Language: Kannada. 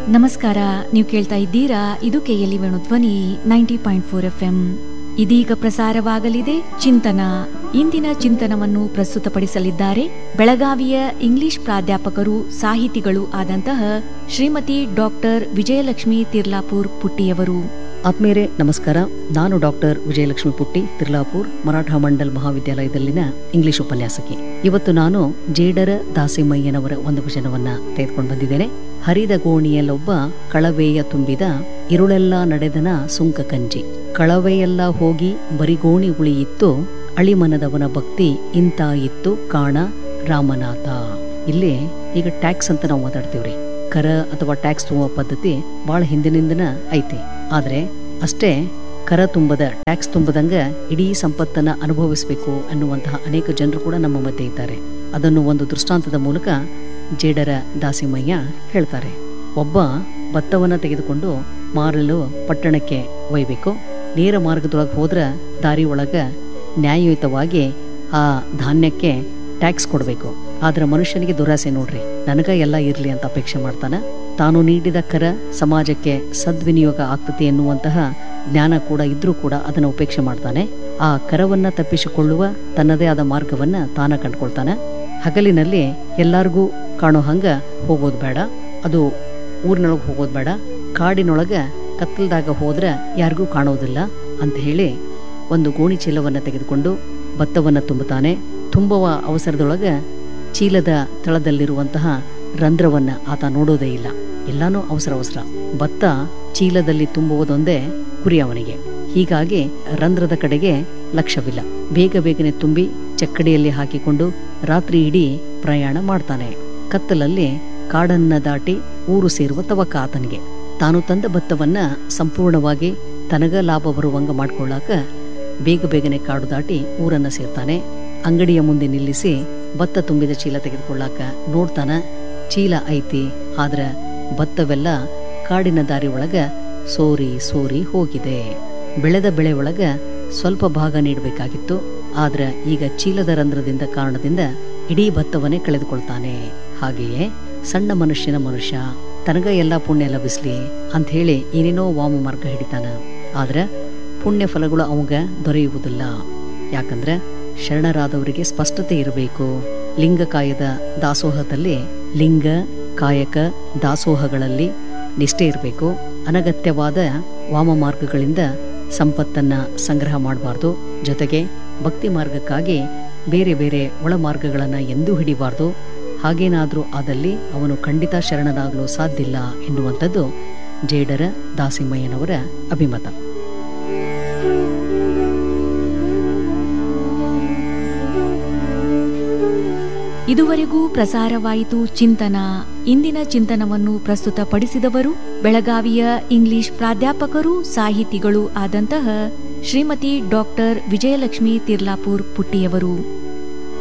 ನಮಸ್ಕಾರ ನೀವು ಕೇಳ್ತಾ ಇದ್ದೀರಾ ಇದು KLE Venu Dhwani ninety point four F M ಇದೀಗ ಪ್ರಸಾರವಾಗಲಿದೆ ಚಿಂತನ ಇಂದಿನ ಚಿಂತನವನ್ನು ಪ್ರಸ್ತುತಪಡಿಸಲಿದ್ದಾರೆ ಬೆಳಗಾವಿಯ ಇಂಗ್ಲಿಷ್ ಪ್ರಾಧ್ಯಾಪಕರು ಸಾಹಿತಿಗಳು ಆದಂತಹ ಶ್ರೀಮತಿ ಡಾಕ್ಟರ್ ವಿಜಯಲಕ್ಷ್ಮಿ ತಿರ್ಲಾಪುರ್ ಪುಟ್ಟಿಯವರು ಆತ್ಮೀಯರೇ ನಮಸ್ಕಾರ ನಾನು ಡಾಕ್ಟರ್ ವಿಜಯಲಕ್ಷ್ಮಿ ಪುಟ್ಟಿ ತಿರ್ಲಾಪುರ್ ಮರಾಠ ಮಂಡಲ್ ಮಹಾವಿದ್ಯಾಲಯದಲ್ಲಿನ ಇಂಗ್ಲಿಷ್ ಉಪನ್ಯಾಸಕಿ ಇವತ್ತು ನಾನು ಜೇಡರ ದಾಸಿಮಯ್ಯನವರ ಒಂದು ವಚನವನ್ನ ತೆಗೆದುಕೊಂಡು ಬಂದಿದ್ದೇನೆ ಹರಿದ ಗೋಣಿಯಲ್ಲೊಬ್ಬ ಕಳವೆಯ ತುಂಬಿದ ಇರುಳೆಲ್ಲ ನಡೆದನ ಸುಂಕ ಕಂಜಿ ಕಳವೆಯೆಲ್ಲ ಹೋಗಿ ಬರಿಗೋಣಿ ಉಳಿಯಿತ್ತು ಅಳಿಮನದವನ ಭಕ್ತಿ ಇಂತ ಇತ್ತು ಕಾಣ ರಾಮನಾಥ ಇಲ್ಲಿ ಈಗ ಟ್ಯಾಕ್ಸ್ ಅಂತ ನಾವು ಮಾತಾಡ್ತೀವ್ರಿ ಕರ ಅಥವಾ ಟ್ಯಾಕ್ಸ್ ತುಂಬುವ ಪದ್ಧತಿ ಬಹಳ ಹಿಂದಿನಿಂದನ ಐತಿ ಆದ್ರೆ ಅಷ್ಟೇ ಕರ ತುಂಬದ ಟ್ಯಾಕ್ಸ್ ತುಂಬದಂಗ ಇಡೀ ಸಂಪತ್ತನ್ನ ಅನುಭವಿಸಬೇಕು ಅನ್ನುವಂತಹ ಅನೇಕ ಜನರು ಕೂಡ ನಮ್ಮ ಮಧ್ಯೆ ಇದ್ದಾರೆ ಅದನ್ನು ಒಂದು ದೃಷ್ಟಾಂತದ ಮೂಲಕ ಜೇಡರ ದಾಸಿಮಯ್ಯ ಹೇಳ್ತಾರೆ ಒಬ್ಬ ಭತ್ತವನ್ನ ತೆಗೆದುಕೊಂಡು ಮಾರಲು ಪಟ್ಟಣಕ್ಕೆ ಒಯ್ಬೇಕು ನೇರ ಮಾರ್ಗದೊಳಗೆ ಹೋದ್ರ ದಾರಿ ಒಳಗ ನ್ಯಾಯಯುತವಾಗಿ ಆ ಧಾನ್ಯಕ್ಕೆ ಟ್ಯಾಕ್ಸ್ ಕೊಡಬೇಕು ಆದ್ರೆ ಮನುಷ್ಯನಿಗೆ ದುರಾಸೆ ನೋಡ್ರಿ ನನಗ ಎಲ್ಲ ಇರ್ಲಿ ಅಂತ ಅಪೇಕ್ಷೆ ಮಾಡ್ತಾನ ತಾನು ನೀಡಿದ ಕರ ಸಮಾಜಕ್ಕೆ ಸದ್ವಿನಿಯೋಗ ಆಗ್ತದೆ ಎನ್ನುವಂತಹ ಜ್ಞಾನ ಕೂಡ ಇದ್ರೂ ಕೂಡ ಅದನ್ನ ಉಪೇಕ್ಷೆ ಮಾಡ್ತಾನೆ ಆ ಕರವನ್ನ ತಪ್ಪಿಸಿಕೊಳ್ಳುವ ತನ್ನದೇ ಆದ ಮಾರ್ಗವನ್ನ ತಾನ ಕಂಡ್ಕೊಳ್ತಾನೆ ಹಗಲಿನಲ್ಲಿ ಎಲ್ಲಾರ್ಗೂ ಕಾಣೋ ಹಂಗ ಹೋಗೋದು ಬೇಡ ಅದು ಊರಿನೊಳಗೆ ಹೋಗೋದು ಬೇಡ ಕಾಡಿನೊಳಗ ಕತ್ತಲ್ದಾಗ ಹೋದ್ರ ಯಾರಿಗೂ ಕಾಣೋದಿಲ್ಲ ಅಂತ ಹೇಳಿ ಒಂದು ಗೋಣಿ ಚೀಲವನ್ನ ತೆಗೆದುಕೊಂಡು ಭತ್ತವನ್ನ ತುಂಬುತ್ತಾನೆ ತುಂಬುವ ಅವಸರದೊಳಗ ಚೀಲದ ತಳದಲ್ಲಿರುವಂತಹ ರಂಧ್ರವನ್ನ ಆತ ನೋಡೋದೇ ಇಲ್ಲ ಎಲ್ಲಾನು ಅವಸರ ಅವಸರ ಭತ್ತ ಚೀಲದಲ್ಲಿ ತುಂಬುವುದೊಂದೇ ಗುರಿ ಅವನಿಗೆ ಹೀಗಾಗಿ ರಂಧ್ರದ ಕಡೆಗೆ ಲಕ್ಷ್ಯವಿಲ್ಲ ಬೇಗ ಬೇಗನೆ ತುಂಬಿ ಚಕ್ಕಡಿಯಲ್ಲಿ ಹಾಕಿಕೊಂಡು ರಾತ್ರಿ ಇಡೀ ಪ್ರಯಾಣ ಮಾಡ್ತಾನೆ ಕತ್ತಲಲ್ಲಿ ಕಾಡನ್ನ ದಾಟಿ ಊರು ಸೇರುವ ತವಕ ಆತನಿಗೆ ತಾನು ತಂದ ಭತ್ತವನ್ನ ಸಂಪೂರ್ಣವಾಗಿ ತನಗ ಲಾಭ ಬರುವಂಗ ಮಾಡ್ಕೊಳ್ಳಾಕ ಬೇಗ ಬೇಗನೆ ಕಾಡು ದಾಟಿ ಊರನ್ನ ಸೇರ್ತಾನೆ ಅಂಗಡಿಯ ಮುಂದೆ ನಿಲ್ಲಿಸಿ ಭತ್ತ ತುಂಬಿದ ಚೀಲ ತೆಗೆದುಕೊಳ್ಳಾಕ ನೋಡ್ತಾನ ಚೀಲ ಐತಿ ಆದ್ರ ಭತ್ತವೆಲ್ಲ ಕಾಡಿನ ದಾರಿ ಒಳಗ ಸೋರಿ ಸೋರಿ ಹೋಗಿದೆ ಬೆಳೆದ ಬೆಳೆ ಒಳಗ ಸ್ವಲ್ಪ ಭಾಗ ನೀಡಬೇಕಾಗಿತ್ತು ಆದ್ರ ಈಗ ಚೀಲದ ರಂಧ್ರದಿಂದ ಕಾರಣದಿಂದ ಇಡೀ ಭತ್ತವನ್ನೇ ಕಳೆದುಕೊಳ್ತಾನೆ ಹಾಗೆಯೇ ಸಣ್ಣ ಮನುಷ್ಯನ ಮನುಷ್ಯ ತನಗ ಎಲ್ಲ ಪುಣ್ಯ ಲಭಿಸ್ಲಿ ಅಂತ ಹೇಳಿ ಏನೇನೋ ವಾಮ ಮಾರ್ಗ ಹಿಡಿತಾನ ಆದ್ರ ಪುಣ್ಯ ಫಲಗಳು ಅವಂಗ ದೊರೆಯುವುದಿಲ್ಲ ಯಾಕಂದ್ರೆ ಶರಣರಾದವರಿಗೆ ಸ್ಪಷ್ಟತೆ ಇರಬೇಕು ಲಿಂಗಕಾಯದ ದಾಸೋಹದಲ್ಲಿ ಲಿಂಗ ಕಾಯಕ ದಾಸೋಹಗಳಲ್ಲಿ ನಿಷ್ಠೆ ಇರಬೇಕು ಅನಗತ್ಯವಾದ ವಾಮ ಮಾರ್ಗಗಳಿಂದ ಸಂಪತ್ತನ್ನ ಸಂಗ್ರಹ ಮಾಡಬಾರ್ದು ಜೊತೆಗೆ ಭಕ್ತಿ ಮಾರ್ಗಕ್ಕಾಗಿ ಬೇರೆ ಬೇರೆ ಒಳ ಮಾರ್ಗಗಳನ್ನ ಎಂದೂ ಹಿಡಿಬಾರ್ದು ಹಾಗೇನಾದ್ರೂ ಆದಲ್ಲಿ ಅವನು ಖಂಡಿತ ಶರಣನಾಗಲು ಸಾಧ್ಯವಿಲ್ಲ ಎನ್ನುವಂಥದ್ದು ಜೇಡರ ದಾಸಿಮಯ್ಯನವರ ಅಭಿಮತ ಇದುವರೆಗೂ ಪ್ರಸಾರವಾಯಿತು ಚಿಂತನ ಇಂದಿನ ಚಿಂತನವನ್ನು ಪ್ರಸ್ತುತಪಡಿಸಿದವರು ಬೆಳಗಾವಿಯ ಇಂಗ್ಲಿಷ್ ಪ್ರಾಧ್ಯಾಪಕರು ಸಾಹಿತಿಗಳು ಆದಂತಹ ಶ್ರೀಮತಿ ಡಾಕ್ಟರ್ ವಿಜಯಲಕ್ಷ್ಮಿ ತಿರ್ಲಾಪುರ್ ಪುಟ್ಟಿಯವರು